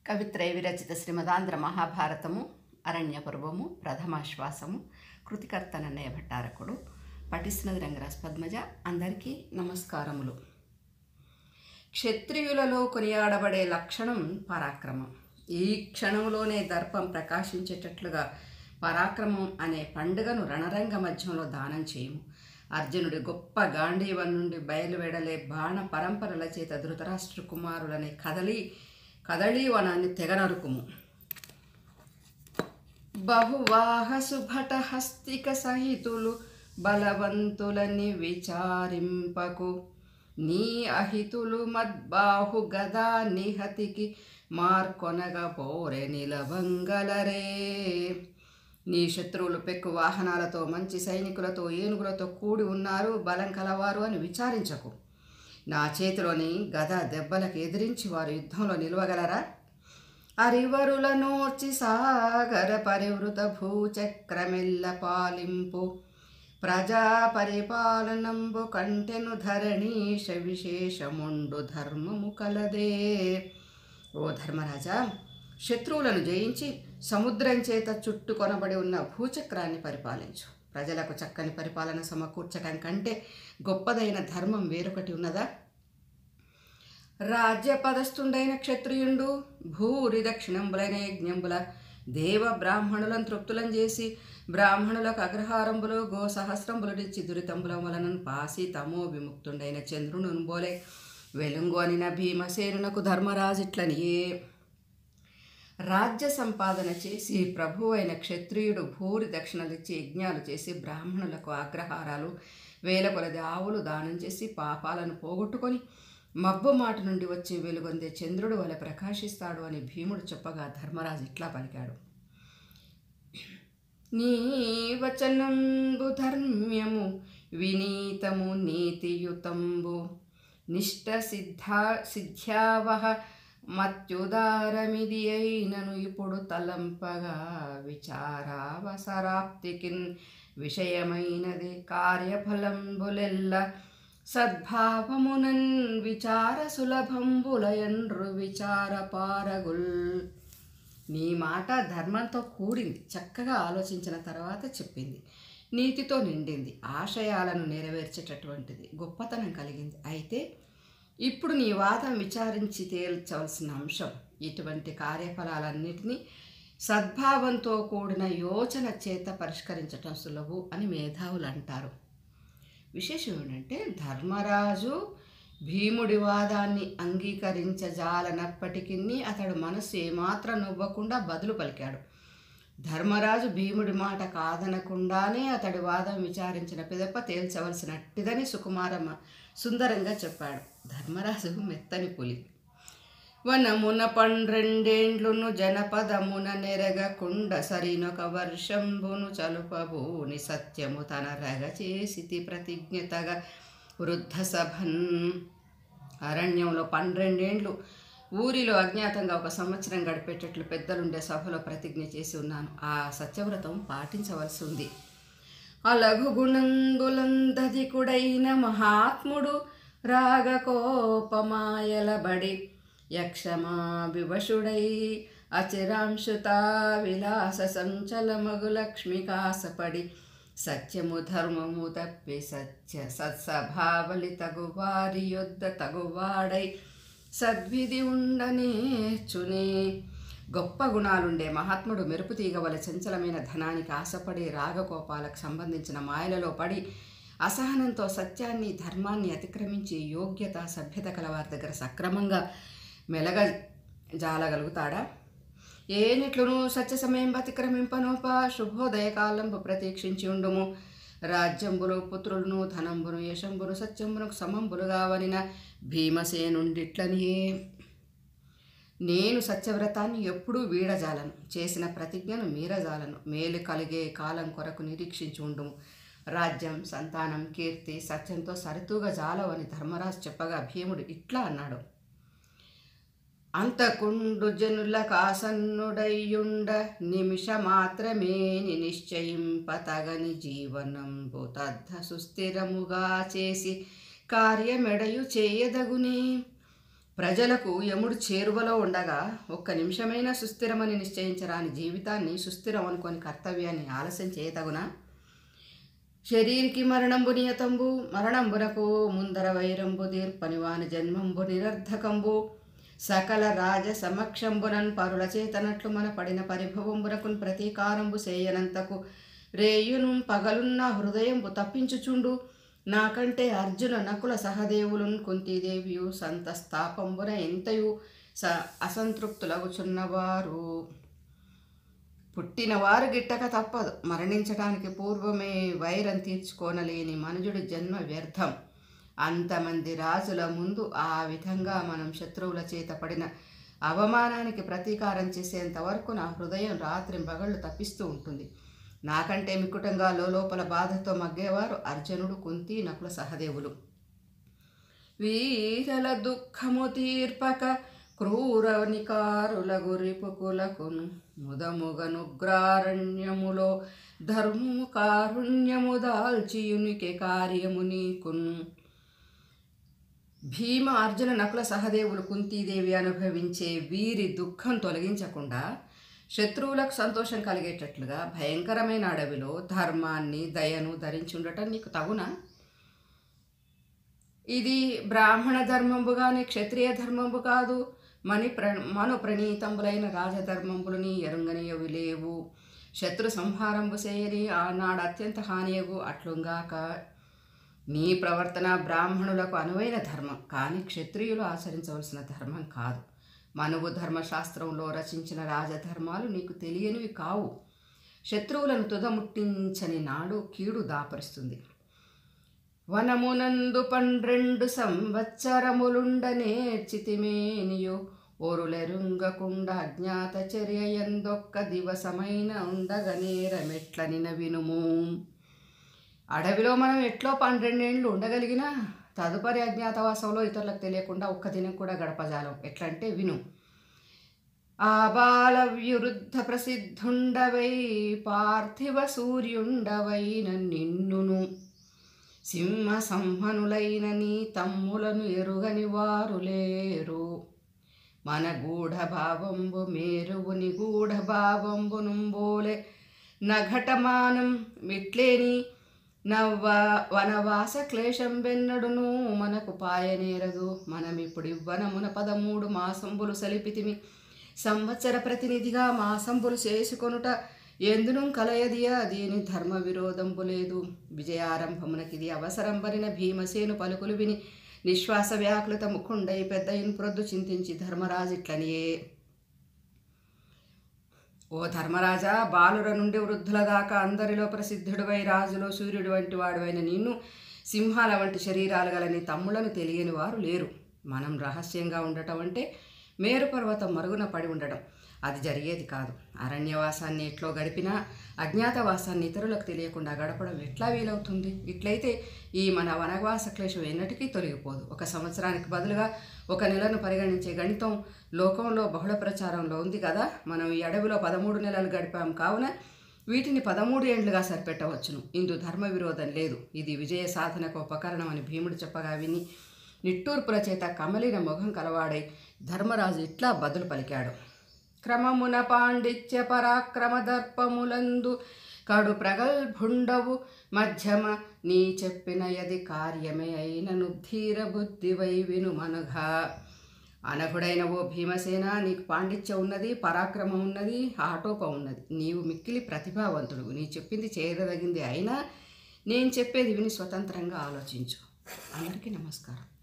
కవిత్రయ విరచిత శ్రీమదాంధ్ర మహాభారతము అరణ్య పర్వము ప్రథమాశ్వాసము కృతికర్త నన్నయ్య భట్టారకుడు పఠిస్తున్నది రంగరాజ్ పద్మజ అందరికీ నమస్కారములు క్షత్రియులలో కొనియాడబడే లక్షణం పరాక్రమం ఈ క్షణంలోనే దర్పం ప్రకాశించేటట్లుగా పరాక్రమం అనే పండుగను రణరంగ మధ్యంలో దానం చేయము అర్జునుడి గొప్ప గాంధీవం నుండి బయలువెడలే బాణ పరంపరల చేత ధృతరాష్ట్ర కుమారులనే కదలి కదళీవనాన్ని తెగనరుకుము బహువాహ సుభట హస్తిక సహితులు బలవంతులని విచారింపకు నీ అహితులు మద్బాహు గదా నిహతికి మార్కొనగ పోరె నిలవంగలరే నీ శత్రువులు పెక్కు వాహనాలతో మంచి సైనికులతో ఏనుగులతో కూడి ఉన్నారు బలం కలవారు అని విచారించకు నా చేతిలోని గద దెబ్బలకు ఎదిరించి వారు యుద్ధంలో నిలవగలరా అరివరుల నోర్చి సాగర పరివృత భూచక్రమెల్ల పాలింపు ప్రజా పరిపాలనంబు కంటెను ధరణీశ విశేషముండు ధర్మము కలదే ఓ ధర్మరాజా శత్రువులను జయించి సముద్రం చేత చుట్టుకొనబడి ఉన్న భూచక్రాన్ని పరిపాలించు ప్రజలకు చక్కని పరిపాలన సమకూర్చటం కంటే గొప్పదైన ధర్మం వేరొకటి ఉన్నదా రాజ్యపదస్థుండైన క్షత్రియుండు భూరి దక్షిణంబులైన యజ్ఞంబుల దేవ బ్రాహ్మణులను తృప్తులను చేసి బ్రాహ్మణులకు అగ్రహారంబులు గో సహస్రంబులనిచ్చి దురితంబుల వలన పాసి తమో విముక్తుండైన చంద్రును బోలే వెలుంగు అనిన భీమసేనునకు ధర్మరాజిట్లనియే రాజ్య సంపాదన చేసి ప్రభు అయిన క్షత్రియుడు భూరి దక్షిణలిచ్చి యజ్ఞాలు చేసి బ్రాహ్మణులకు అగ్రహారాలు వేల కొలది ఆవులు దానం చేసి పాపాలను పోగొట్టుకొని మబ్బు మాట నుండి వచ్చి వెలుగొందే చంద్రుడు వలె ప్రకాశిస్తాడు అని భీముడు చెప్పగా ధర్మరాజు ఇట్లా పలికాడు నీ వచనంబు ధర్మ్యము వినీతము నీతియుతంబు నిష్ట సిద్ధా సిద్ధ్యావహ మత్యుదారమిది అయినను ఇప్పుడు తలంపగా విచారావసరాప్తికిన్ విషయమైనది కార్యఫలంబులెల్ల సద్భావమునన్ విచార సులభంబులయండ్రు విచార పారగుల్ నీ మాట ధర్మంతో కూడింది చక్కగా ఆలోచించిన తర్వాత చెప్పింది నీతితో నిండింది ఆశయాలను నెరవేర్చేటటువంటిది గొప్పతనం కలిగింది అయితే ఇప్పుడు నీ వాదం విచారించి తేల్చవలసిన అంశం ఇటువంటి కార్యఫలాలన్నిటినీ సద్భావంతో కూడిన యోచన చేత పరిష్కరించటం సులభు అని మేధావులు అంటారు విశేషం ఏంటంటే ధర్మరాజు భీముడి వాదాన్ని అంగీకరించజాలనప్పటికీ అతడు మనస్సు ఏమాత్రం నవ్వకుండా బదులు పలికాడు ధర్మరాజు భీముడి మాట కాదనకుండానే అతడి వాదం విచారించిన పిదప తేల్చవలసినట్టిదని సుకుమారమ్మ సుందరంగా చెప్పాడు ధర్మరాజు మెత్తని పులి వనమున పండ్రెండేండ్లును జనపదమున నెరగకుండ సరినొక వర్షంబును చలుపబూని సత్యము తన రగ చేసి ప్రతిజ్ఞతగా వృద్ధ సభన్ అరణ్యంలో పన్నెండేండ్లు ఊరిలో అజ్ఞాతంగా ఒక సంవత్సరం గడిపేటట్లు పెద్దలుండే సభలో ప్రతిజ్ఞ చేసి ఉన్నాను ఆ సత్యవ్రతం పాటించవలసి ఉంది అలఘు గుణంగులందధికుడైన మహాత్ముడు రాగకోపమాయలబడి యక్షమా వివశుడై అచిరాంశుత విలాస సంచలమగు లక్ష్మికాసపడి సత్యము ధర్మము తప్పి సత్య సత్సభావలి తగువారి యొద్ద తగువాడై సద్విధి ఉండనేచునే గొప్ప గుణాలుండే మహాత్ముడు మెరుపు తీగవల చంచలమైన ధనానికి ఆశపడి రాగకోపాలకు సంబంధించిన మాయలలో పడి అసహనంతో సత్యాన్ని ధర్మాన్ని అతిక్రమించి యోగ్యత సభ్యత కలవారి దగ్గర సక్రమంగా మెలగ జాలగలుగుతాడా ఏనిట్లును సత్య సమయం అతిక్రమింపనోప శుభోదయకాలంబు ప్రతీక్షించి ఉండుము రాజ్యంబులు పుత్రులను ధనంబును యశంబును సత్యంబును సమంబులు కావనిన భీమసేనుండిట్లనియే నేను సత్యవ్రతాన్ని ఎప్పుడూ వీడజాలను చేసిన ప్రతిజ్ఞను మీరజాలను మేలు కలిగే కాలం కొరకు నిరీక్షించి ఉండుము రాజ్యం సంతానం కీర్తి సత్యంతో సరితూగా జాలవని ధర్మరాజు చెప్పగా భీముడు ఇట్లా అన్నాడు అంతకుండు జనుల కాసన్నుడయ్యుండ నిమిష మాత్రమే నిశ్చయింపతగని జీవనంబు తద్ధ సుస్థిరముగా చేసి కార్యమెడయు చేయదగునే ప్రజలకు యముడు చేరువలో ఉండగా ఒక్క నిమిషమైనా సుస్థిరమని నిశ్చయించరాని జీవితాన్ని సుస్థిరం అనుకొని కర్తవ్యాన్ని ఆలస్యం చేయతగునా శరీరికి మరణంబు నియతంబు మరణంబునకు ముందర వైరంబు దీర్పనివాని జన్మంబు నిరర్ధకంబు సకల రాజ సమక్షంబునన్ పరుల చేతనట్లు మన పడిన పరిభవంబునకున్ ప్రతీకారంబు సేయనంతకు రేయును పగలున్న హృదయంబు తప్పించుచుండు నాకంటే అర్జున నకుల సహదేవులున్ కుంతీదేవియు సంతస్తాపంబున ఎంతయు స అసంతృప్తులగుచున్నవారు పుట్టినవారు గిట్టక తప్పదు మరణించడానికి పూర్వమే వైరం తీర్చుకోనలేని మనుజుడి జన్మ వ్యర్థం అంతమంది రాజుల ముందు ఆ విధంగా మనం శత్రువుల చేత పడిన అవమానానికి ప్రతీకారం చేసేంత వరకు నా హృదయం రాత్రి పగళ్ళు తప్పిస్తూ ఉంటుంది నాకంటే మిక్కుటంగా లోపల బాధతో మగ్గేవారు అర్జునుడు కుంతి నకుల సహదేవులు వీరల దుఃఖము తీర్పక క్రూర నికారుల గురిపుకులకును ముదముగనుగ్రారణ్యములో ధర్మము కారుణ్యము దాల్చియునికి కార్యము నీకును భీమ అర్జున నకుల సహదేవులు కుంతీదేవి అనుభవించే వీరి దుఃఖం తొలగించకుండా శత్రువులకు సంతోషం కలిగేటట్లుగా భయంకరమైన అడవిలో ధర్మాన్ని దయను ధరించి ఉండటం నీకు తగునా ఇది బ్రాహ్మణ ధర్మంబు కానీ క్షత్రియ ధర్మంబు కాదు మణి ప్ర మను ప్రణీతంబులైన రాజధర్మంబులని ఎరుంగనియవి లేవు శత్రు సంహారంబు చేయని ఆనాడు అత్యంత హానియగు అట్లుంగాక నీ ప్రవర్తన బ్రాహ్మణులకు అనువైన ధర్మం కానీ క్షత్రియులు ఆచరించవలసిన ధర్మం కాదు మనువు ధర్మశాస్త్రంలో రచించిన రాజధర్మాలు నీకు తెలియనివి కావు శత్రువులను తుదముట్టించని నాడు కీడు దాపరుస్తుంది వనమునందు పన్నెండు సంవత్సరములుండనేర్చితిమేనియో ఓరులెరుంగకుండా అజ్ఞాత చర్య ఎందొక్క దివసమైన ఉండగనేరమెట్లనిన వినుము అడవిలో మనం ఎట్లో పన్నెండేండ్లు ఉండగలిగినా తదుపరి అజ్ఞాతవాసంలో ఇతరులకు తెలియకుండా ఒక్క దినం కూడా గడపజాలం ఎట్లంటే విను ఆ బాల విరుద్ధ ప్రసిద్ధుండవై పార్థివ సూర్యుండవైన నిన్నును సింహ సంహనులైన నీ తమ్ములను ఎరుగని వారు లేరు మన గూఢ భావంబు మేరువుని గూఢ భావంబు నుంబోలే నఘటమానం మిట్లేని నవ్వ వనవాస క్లేశం బెన్నడును మనకు పాయనేరదు మనమిప్పుడు ఇవ్వనమున పదమూడు మాసంబులు సలిపితిమి సంవత్సర ప్రతినిధిగా మాసంబులు చేసుకొనుట ఎందును కలయదియా దీని ధర్మ విరోధంబు లేదు విజయారంభమునకిది అవసరం బరిన భీమసేను పలుకులు విని నిశ్వాస వ్యాకులత ముఖుండై పెద్ద ఇన్ప్రొద్దు చింతించి ధర్మరాజిట్లనియే ఓ ధర్మరాజా బాలుర నుండి వృద్ధుల దాకా అందరిలో ప్రసిద్ధుడివై రాజులో సూర్యుడు వంటి వాడువైన నిన్ను సింహాల వంటి శరీరాలు గల నీ తమ్ములను తెలియని వారు లేరు మనం రహస్యంగా ఉండటం అంటే మేరు పర్వతం మరుగున పడి ఉండడం అది జరిగేది కాదు అరణ్యవాసాన్ని ఎట్లో గడిపినా అజ్ఞాతవాసాన్ని ఇతరులకు తెలియకుండా గడపడం ఎట్లా వీలవుతుంది ఇట్లయితే ఈ మన వనవాస క్లేశం ఎన్నటికీ తొలగిపోదు ఒక సంవత్సరానికి బదులుగా ఒక నెలను పరిగణించే గణితం లోకంలో బహుళ ప్రచారంలో ఉంది కదా మనం ఈ అడవిలో పదమూడు నెలలు గడిపాం కావున వీటిని పదమూడు ఏండ్లుగా సరిపెట్టవచ్చును ఇందు ధర్మ విరోధం లేదు ఇది విజయ సాధనకు ఉపకరణం అని భీముడు చెప్పగా విని నిట్టూర్పుల చేత కమలిన ముఖం కలవాడై ధర్మరాజు ఇట్లా బదులు పలికాడు క్రమమున పాండిత్య పరాక్రమ దర్పములందు కడు ప్రగల్భుండవు మధ్యమ నీ చెప్పిన యది కార్యమే అయినను ధీర బుద్ధివై విను మనఘా అనఘుడైన ఓ భీమసేన నీకు పాండిత్యం ఉన్నది పరాక్రమం ఉన్నది ఆటోపం ఉన్నది నీవు మిక్కిలి ప్రతిభావంతుడు నీ చెప్పింది చేయదగింది అయినా నేను చెప్పేది విని స్వతంత్రంగా ఆలోచించు అందరికీ నమస్కారం